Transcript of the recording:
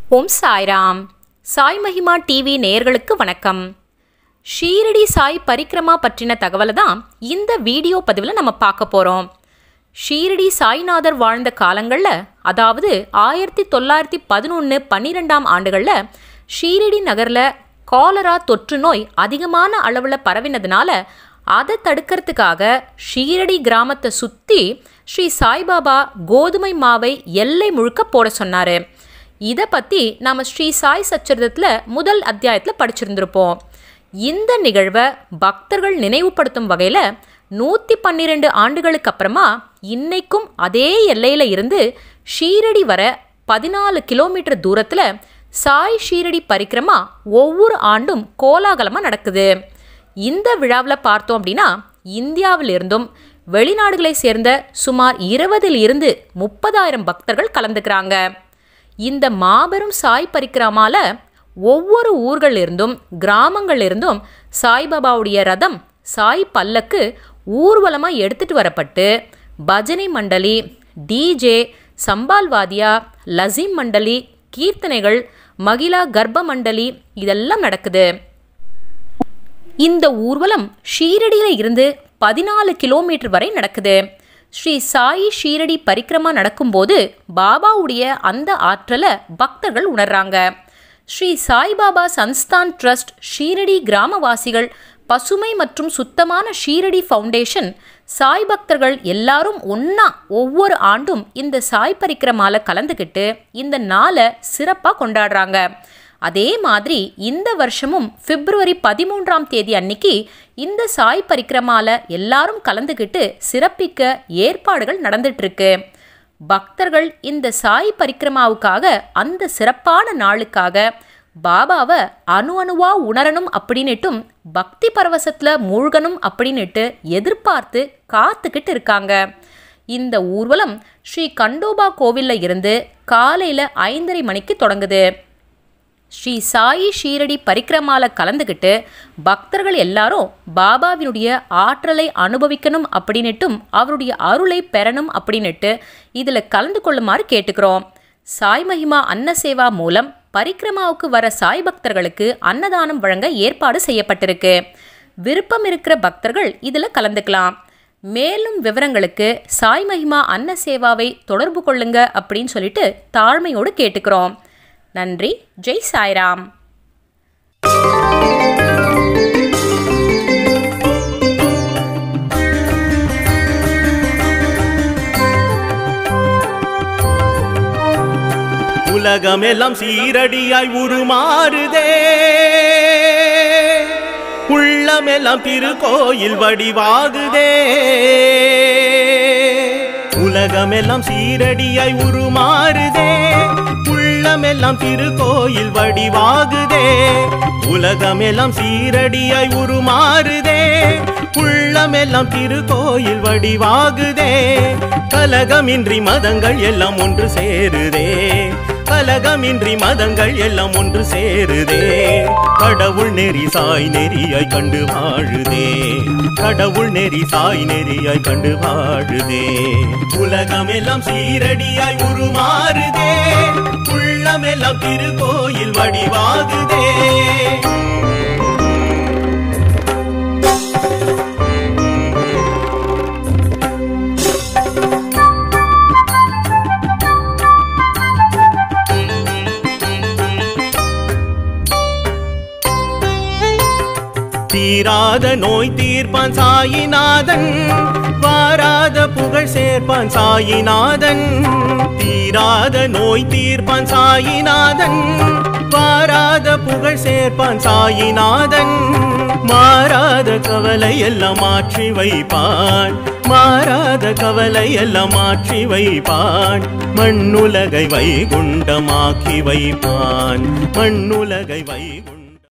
ஓம் சாய்ராம் சாய் மகிமா டிவி நேயர்களுக்கு வணக்கம் ஷீரடி சாய் பரிக்ரமா பற்றின தகவலை தான் இந்த வீடியோ பதிவில் நம்ம பார்க்க போகிறோம் ஷீரடி சாய்நாதர் வாழ்ந்த காலங்களில் அதாவது ஆயிரத்தி தொள்ளாயிரத்தி பதினொன்று பன்னிரெண்டாம் ஆண்டுகளில் ஷீரடி நகரில் காலரா தொற்று நோய் அதிகமான அளவில் பரவினதுனால அதை தடுக்கிறதுக்காக ஷீரடி கிராமத்தை சுற்றி ஸ்ரீ சாய்பாபா கோதுமை மாவை எல்லை முழுக்க போட சொன்னார் இதை பற்றி நாம் ஸ்ரீ சாய் சச்சரிதத்தில் முதல் அத்தியாயத்தில் படிச்சிருந்திருப்போம் இந்த நிகழ்வை பக்தர்கள் நினைவுபடுத்தும் வகையில் நூற்றி பன்னிரெண்டு ஆண்டுகளுக்கு அப்புறமா இன்னைக்கும் அதே எல்லையில் இருந்து ஷீரடி வர பதினாலு கிலோமீட்டர் தூரத்தில் சாய் ஷீரடி பரிக்கிரமா ஒவ்வொரு ஆண்டும் கோலாகலமாக நடக்குது இந்த விழாவில் பார்த்தோம் அப்படின்னா இந்தியாவிலிருந்தும் வெளிநாடுகளை சேர்ந்த சுமார் இருபதில் இருந்து முப்பதாயிரம் பக்தர்கள் கலந்துக்கிறாங்க இந்த மாபெரும் சாய் பரிக்கிரமால ஒவ்வொரு ஊர்களிலிருந்தும் கிராமங்களிலிருந்தும் சாய்பாபாவுடைய ரதம் சாய் பல்லக்கு ஊர்வலமாக எடுத்துட்டு வரப்பட்டு பஜனை மண்டலி டிஜே சம்பால்வாதியா லசீம் மண்டலி கீர்த்தனைகள் மகிழா கர்ப்ப மண்டலி இதெல்லாம் நடக்குது இந்த ஊர்வலம் ஷீரடியில் இருந்து பதினாலு கிலோமீட்டர் வரை நடக்குது ஸ்ரீ சாயி ஷீரடி பரிக்கிரமா நடக்கும்போது பாபாவுடைய அந்த ஆற்றலை பக்தர்கள் உணர்றாங்க ஸ்ரீ சாய்பாபா சன்ஸ்தான் ட்ரஸ்ட் ஷீரடி கிராமவாசிகள் பசுமை மற்றும் சுத்தமான ஷீரடி ஃபவுண்டேஷன் சாய் பக்தர்கள் எல்லாரும் ஒன்றா ஒவ்வொரு ஆண்டும் இந்த சாய் பரிக்கிரமால கலந்துக்கிட்டு இந்த நாளை சிறப்பாக கொண்டாடுறாங்க அதே மாதிரி இந்த வருஷமும் பிப்ரவரி பதிமூன்றாம் தேதி அன்னைக்கு இந்த சாய் பரிக்கிரமால எல்லாரும் கலந்துக்கிட்டு சிறப்பிக்க ஏற்பாடுகள் நடந்துட்டு இருக்கு பக்தர்கள் இந்த சாய் பரிக்கிரமாவுக்காக அந்த சிறப்பான நாளுக்காக பாபாவை அணு அணுவா உணரணும் அப்படின்னுட்டும் பக்தி பரவசத்துல மூழ்கணும் அப்படின்னுட்டு எதிர்பார்த்து காத்துக்கிட்டு இருக்காங்க இந்த ஊர்வலம் ஸ்ரீ கண்டோபா கோவில்ல இருந்து காலையில ஐந்தரை மணிக்கு தொடங்குது ஸ்ரீ சாயி ஷீரடி பரிக்கிரமால கலந்துக்கிட்டு பக்தர்கள் எல்லாரும் பாபாவினுடைய ஆற்றலை அனுபவிக்கணும் அப்படின்னுட்டும் அவருடைய அருளை பெறணும் அப்படின்னுட்டு இதில் கலந்து கொள்ளுமாறு கேட்டுக்கிறோம் சாய் மகிமா அன்ன சேவா மூலம் பரிக்கிரமாவுக்கு வர சாய் பக்தர்களுக்கு அன்னதானம் வழங்க ஏற்பாடு செய்யப்பட்டிருக்கு விருப்பம் இருக்கிற பக்தர்கள் இதில் கலந்துக்கலாம் மேலும் விவரங்களுக்கு சாய் மகிமா அன்ன சேவாவை தொடர்பு கொள்ளுங்க அப்படின்னு சொல்லிட்டு தாழ்மையோடு கேட்டுக்கிறோம் நன்றி ஜெய் சாய்ராம் உலகமெல்லாம் சீரடியாய் உருமாறுதே உள்ளமெல்லாம் திருக்கோயில் வடிவாகுதே உலகமெல்லாம் சீரடியாய் உருமாறுதே உள்ளமெல்லாம் திருக்கோயில் வடிவாகுதே உலகமெல்லாம் சீரடியாய் உருமாறுதே உள்ளமெல்லாம் திருக்கோயில் வடிவாகுதே கலகமின்றி மதங்கள் எல்லாம் ஒன்று சேருதே கலகமின்றி மதங்கள் எல்லாம் ஒன்று சேருதே கடவுள் நெறி சாய் நெறியாய் கண்டு வாழுதே கடவுள் நெறி சாய் நெறியாய் கண்டு வாழுதே உலகமெல்லாம் சீரடியாய் உருமாறுதே உள்ளமெல்லாம் திருக்கோயில் வடிவாகுதே தீராத நோய் தீர்ப்பான் சாயிநாதன் வாராத புகழ் சேர்ப்பான் சாயிநாதன் தீராத நோய் தீர்ப்பான் சாயிநாதன் வாராத புகழ் சேர்ப்பான் சாயிநாதன் மாறாத கவலை எல்லாம் மாற்றி வைப்பான் மாறாத கவலை எல்லாம் மாற்றி வைப்பான் மண்ணுலகை வைகுண்டமாக்கி வைப்பான் மண்ணுலகை வைகுண்ட